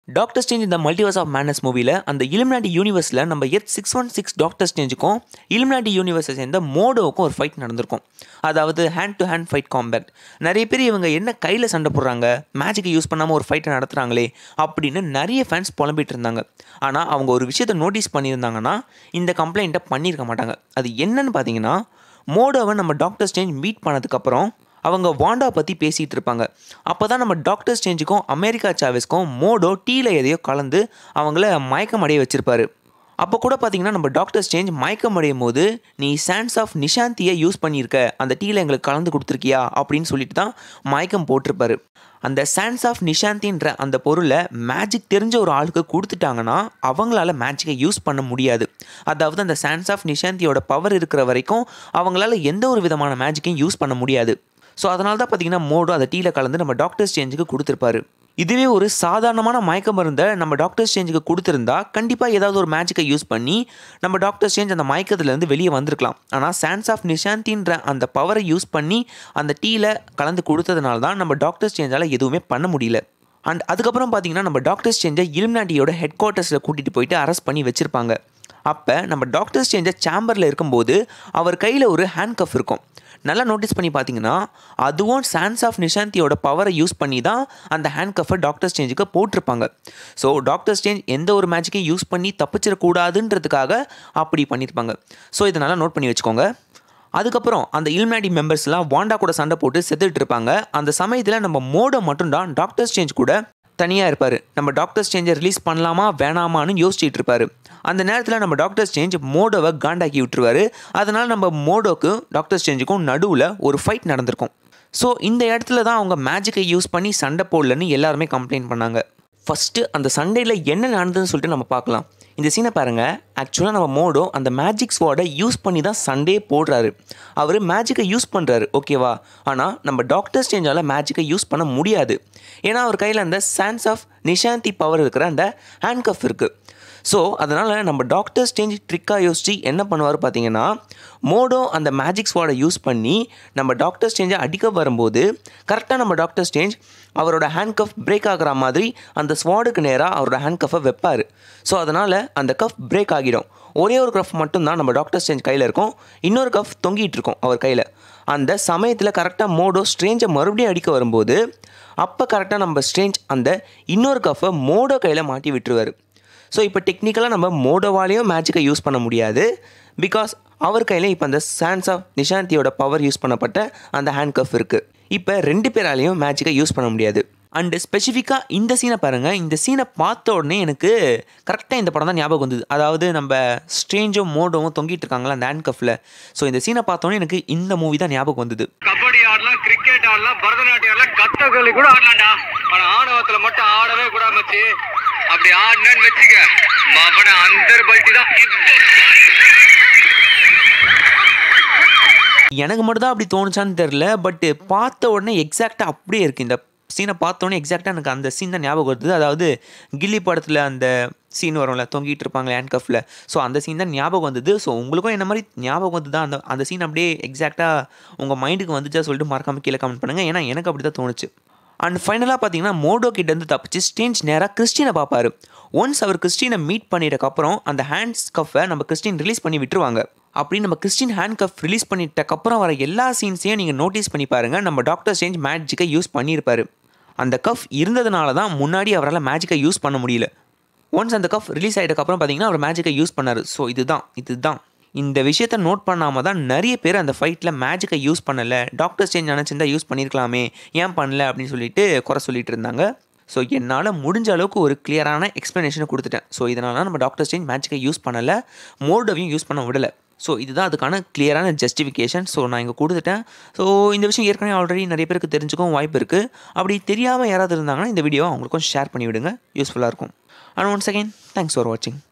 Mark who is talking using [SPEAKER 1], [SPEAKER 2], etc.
[SPEAKER 1] doctor Strange இந்த multiverse of madness மூவியில் அந்த இலுமினாட்டி யூனிவர்ஸில் நம்ம earth six one six doctor ஸ்டேஞ்சுக்கும் இலுமினாட்டி யூனிவர்ஸை சேர்ந்த மோடோவுக்கும் ஒரு ஃபைட் நடந்திருக்கும் அதாவது hand to hand fight combat நிறைய பேர் இவங்க என்ன கையில் சண்டை போடுறாங்க மேஜிக்கை யூஸ் பண்ணாமல் ஒரு ஃபைட்டை நடத்துகிறாங்களே அப்படின்னு நிறைய ஃபேன்ஸ் புலம்பிட்டு இருந்தாங்க ஆனால் அவங்க ஒரு விஷயத்தை நோட்டீஸ் பண்ணியிருந்தாங்கன்னா இந்த கம்ப்ளைண்ட்டை பண்ணியிருக்க மாட்டாங்க அது என்னன்னு பார்த்தீங்கன்னா மோடோவை நம்ம டாக்டர் ஸ்டேஞ்ச் மீட் பண்ணதுக்கப்புறம் அவங்க வாண்டா பற்றி பேசிகிட்டு இருப்பாங்க அப்போ தான் நம்ம டாக்டர் ஸ்டேஞ்சுக்கும் அமெரிக்கா சாவேஸ்க்கும் மோடோ டீயில் எதையோ கலந்து அவங்கள மயக்கம் அடைய வச்சிருப்பாரு அப்போ கூட பார்த்தீங்கன்னா நம்ம டாக்டர் ஸ்டேஞ்ச் மயக்கம் அடையும் போது நீ சான்ஸ் ஆஃப் நிஷாந்தியை யூஸ் பண்ணியிருக்க அந்த டீயில் எங்களுக்கு கலந்து கொடுத்துருக்கியா அப்படின்னு சொல்லிட்டு தான் மயக்கம் போட்டிருப்பாரு அந்த சான்ஸ் ஆஃப் நிஷாந்தின்ற அந்த பொருளை மேஜிக் தெரிஞ்ச ஒரு ஆளுக்கு கொடுத்துட்டாங்கன்னா அவங்களால மேஜிக்கை யூஸ் பண்ண முடியாது அதாவது அந்த சான்ஸ் ஆஃப் நிஷாந்தியோட பவர் இருக்கிற வரைக்கும் அவங்களால எந்த ஒரு விதமான மேஜிக்கையும் யூஸ் பண்ண முடியாது ஸோ அதனால தான் பார்த்தீங்கன்னா மோடோ அதை டீயில் கலந்து நம்ம டாக்டர் ஸ்டேஞ்சுக்கு கொடுத்துருப்பாரு இதுவே ஒரு சாதாரணமான மயக்க மருந்தை நம்ம டாக்டர் ஸ்டேஞ்சுக்கு கொடுத்துருந்தா கண்டிப்பாக ஏதாவது ஒரு மேஜிக்கை யூஸ் பண்ணி நம்ம டாக்டர் ஸ்டேஞ்ச் அந்த மயக்கத்துலேருந்து வெளியே வந்திருக்கலாம் ஆனால் சான்ஸ் ஆஃப் நிஷாந்தின்ற அந்த பவரை யூஸ் பண்ணி அந்த டீயில் கலந்து கொடுத்ததுனால தான் நம்ம டாக்டர் ஸ்டேஞ்சால் எதுவுமே பண்ண முடியல அண்ட் அதுக்கப்புறம் பார்த்தீங்கன்னா நம்ம டாக்டர் ஸ்டேஞ்சை இலுமினாட்டியோட ஹெட் குவார்ட்டர்ஸில் கூட்டிகிட்டு போயிட்டு அரெஸ்ட் பண்ணி வச்சுருப்பாங்க அப்போ நம்ம டாக்டர் ஸ்டேஞ்சை சேம்பரில் இருக்கும்போது அவர் கையில் ஒரு ஹேண்ட் கஃப் இருக்கும் நல்லா நோட்டீஸ் பண்ணி பார்த்தீங்கன்னா அதுவும் சான்ஸ் ஆஃப் நிஷாந்தியோட பவரை யூஸ் பண்ணி தான் அந்த ஹேண்ட் கஃபை டாக்டர் ஸ்டேஞ்சுக்கு போட்டிருப்பாங்க ஸோ டாக்டர் ஸ்டேஞ்ச் எந்த ஒரு மேட்சுக்கையும் யூஸ் பண்ணி தப்பிச்சிடக்கூடாதுன்றதுக்காக அப்படி பண்ணியிருப்பாங்க ஸோ இதை நல்லா நோட் பண்ணி வச்சுக்கோங்க அதுக்கப்புறம் அந்த இல்மேடி மெம்பர்ஸ்லாம் வாண்டா கூட சண்டை போட்டு செத்துட்டு இருப்பாங்க அந்த சமயத்தில் நம்ம மோடோ மட்டும்தான் டாக்டர் ஸ்டேஞ்ச் கூட தனியாக இருப்பார் நம்ம டாக்டர் ஸ்டேஞ்சை ரிலீஸ் பண்ணலாமா வேணாமான்னு யோசிச்சுட்டு இருப்பார் அந்த நேரத்தில் நம்ம டாக்டர் ஸ்டேஞ்ச் மோடோவை காண்டாக்கி விட்டுருவாரு அதனால் நம்ம மோடோக்கு டாக்டர் ஸ்டேஞ்சுக்கும் நடுவில் ஒரு ஃபைட் நடந்திருக்கும் ஸோ இந்த இடத்துல தான் அவங்க மேஜிக்கை யூஸ் பண்ணி சண்டை போடலன்னு எல்லாருமே கம்ப்ளைண்ட் பண்ணாங்க ஃபஸ்ட்டு அந்த சண்டையில் என்ன நடந்ததுன்னு சொல்லிட்டு நம்ம பார்க்கலாம் இந்த சீனை பாருங்கள் ஆக்சுவலாக நம்ம மோடோ அந்த மேஜிக் ஸ்வாடை யூஸ் பண்ணி தான் சண்டே போடுறாரு அவர் மேஜிக்கை யூஸ் பண்ணுறாரு ஓகேவா ஆனால் நம்ம டாக்டர் ஸ்டேஞ்சால் மேஜிக்கை யூஸ் பண்ண முடியாது ஏன்னா அவர் கையில் அந்த சான்ஸ் ஆஃப் நிஷாந்தி பவர் இருக்கிற அந்த ஹேண்ட் கஃப் இருக்குது ஸோ அதனால் நம்ம டாக்டர் ஸ்டேஞ்ச் ட்ரிக்காக யோசிச்சு என்ன பண்ணுவார் பார்த்தீங்கன்னா மோடோ அந்த மேஜிக் ஸ்வாடை யூஸ் பண்ணி நம்ம டாக்டர் ஸ்டேஞ்சை அடிக்க வரும்போது கரெக்டாக நம்ம டாக்டர் ஸ்டேஞ்ச் அவரோட ஹேண்ட் கஃப் பிரேக் ஆகிற மாதிரி அந்த ஸ்வாடுக்கு நேராக அவரோட ஹேண்ட் கஃபை வைப்பார் ஸோ அதனால் அந்த கஃப் பிரேக் ஆகிடும் ஒரே ஒரு கஃப் மட்டும்தான் நம்ம டாக்டர் ஸ்டேஞ்ச் கையில் இருக்கும் இன்னொரு கஃப் தொங்கிட்டு இருக்கும் அவர் கையில் அந்த சமயத்தில் கரெக்டாக மோடோ ஸ்ட்ரேஞ்சை மறுபடியும் அடிக்க வரும்போது அப்போ கரெக்டாக நம்ம ஸ்ட்ரேஞ்ச் அந்த இன்னொரு கஃபை மோடோ கையில் மாட்டி விட்டுருவார் ஸோ இப்போ டெக்னிக்கலாக நம்ம மோடோவாலேயும் மேஜிக்கை யூஸ் பண்ண முடியாது பிகாஸ் அவர் கையில் இப்போ அந்த சான்ஸ் ஆஃப் நிஷாந்தியோட பவர் யூஸ் பண்ணப்பட்ட அந்த ஹேண்ட் கஃப் இருக்குது இப்போ ரெண்டு பேராலையும் மேஜிக்கை யூஸ் பண்ண முடியாது அண்டு ஸ்பெசிஃபிக்காக இந்த சீனை பாருங்கள் இந்த சீனை பார்த்த உடனே எனக்கு கரெக்டாக இந்த படம் தான் ஞாபகம் வந்தது அதாவது நம்ம ஸ்ட்ரேஞ்சும் மோடோவும் தொங்கிட்டு இருக்காங்களா அந்த ஹேண்ட் கஃபில் ஸோ இந்த சீனை பார்த்தோன்னே எனக்கு இந்த மூவி தான் ஞாபகம் வந்தது
[SPEAKER 2] கபடி ஆடலாம் கிரிக்கெட் ஆடலாம் பரதநாட்டியம் ஆடலாம் கத்தகளி கூட ஆடலாம்டா ஆனா ஆணவத்துல மட்டும் ஆடவே கூடாது மச்சி அப்படி ஆடினேன்னு வச்சுக்க மவன அந்தர் பல்ட்டி தான்
[SPEAKER 1] எனக்கு மட்டும் தான் அப்படி தோணுச்சான்னு தெரில பட்டு பார்த்த உடனே எக்ஸாக்டாக அப்படியே இருக்குது இந்த சீனை பார்த்த உடனே எக்ஸாக்டாக எனக்கு அந்த சீன் தான் ஞாபகம் வருது அதாவது கில்லி படத்தில் அந்த சீன் வரும்ல தொங்கிட்டு இருப்பாங்க ஹேண்ட் கஃபில் ஸோ அந்த சீன் தான் ஞாபகம் வந்தது ஸோ உங்களுக்கும் என்ன மாதிரி ஞாபகம் வந்து தான் அந்த அந்த சீன் அப்படியே எக்ஸாக்டாக உங்கள் மைண்டுக்கு வந்துச்சா சொல்லிட்டு மறக்காம கீழே கமெண்ட் பண்ணுங்கள் ஏன்னா எனக்கு அப்படி தான் தோணுச்சு அண்ட் ஃபைனலாக பார்த்தீங்கன்னா மோடோ கிட்டேருந்து தப்பிச்சு ஸ்டேஞ்ச் நேராக கிறிஸ்டினை பார்ப்பாரு ஒன்ஸ் அவர் கிறிஸ்டினை மீட் பண்ணிட்டக்கப்புறம் அந்த ஹேண்ட்ஸ் கஃபை நம்ம கிறிஸ்டின் ரிலீஸ் பண்ணி விட்டுருவாங்க அப்படி நம்ம கிறிஸ்டின் ஹேண்ட் கஃப் ரிலீஸ் பண்ணிட்டக்கப்புறம் வர எல்லா சீன்ஸையும் நீங்கள் நோட்டீஸ் பண்ணி பாருங்கள் நம்ம டாக்டர் ஸ்டேஞ்ச் மேஜிக்கை யூஸ் பண்ணியிருப்பாரு அந்த கஃப் இருந்ததுனால தான் முன்னாடி அவரால் மேஜிக்கை யூஸ் பண்ண முடியல ஒன்ஸ் அந்த கஃப் ரிலீஸ் ஆகிட்டக்கப்புறம் பார்த்தீங்கன்னா அவர் மேஜிக்கை யூஸ் பண்ணார் ஸோ இதுதான் இதுதான் இந்த விஷயத்த நோட் பண்ணாமல் தான் நிறைய பேர் அந்த ஃபைட்டில் மேஜிக்கை யூஸ் பண்ணலை டாக்டர் ஸ்டேஞ்ச் நினச்சிருந்தா யூஸ் பண்ணியிருக்கலாமே ஏன் பண்ணல அப்படின்னு சொல்லிட்டு குறை சொல்லிட்டு இருந்தாங்க ஸோ என்னால் முடிஞ்ச அளவுக்கு ஒரு கிளியரான எக்ஸ்ப்ளனேஷனை கொடுத்துட்டேன் ஸோ இதனால நம்ம டாக்டர் ஸ்டேஞ்ச் மேஜிக்கை யூஸ் பண்ணலை மோடோவையும் யூஸ் பண்ண விடலை ஸோ இதுதான் அதுக்கான கிளியரான ஜஸ்டிஃபிகேஷன் ஸோ நான் இங்கே கொடுத்துட்டேன் ஸோ இந்த விஷயம் ஏற்கனவே ஆல்ரெடி நிறைய பேருக்கு தெரிஞ்சுக்கவும் வாய்ப்பு இருக்குது அப்படி தெரியாமல் யாராவது இருந்தாங்கன்னா இந்த வீடியோ அவங்களுக்கும் ஷேர் பண்ணி விடுங்க யூஸ்ஃபுல்லாக இருக்கும் and once again thanks for வாட்சிங்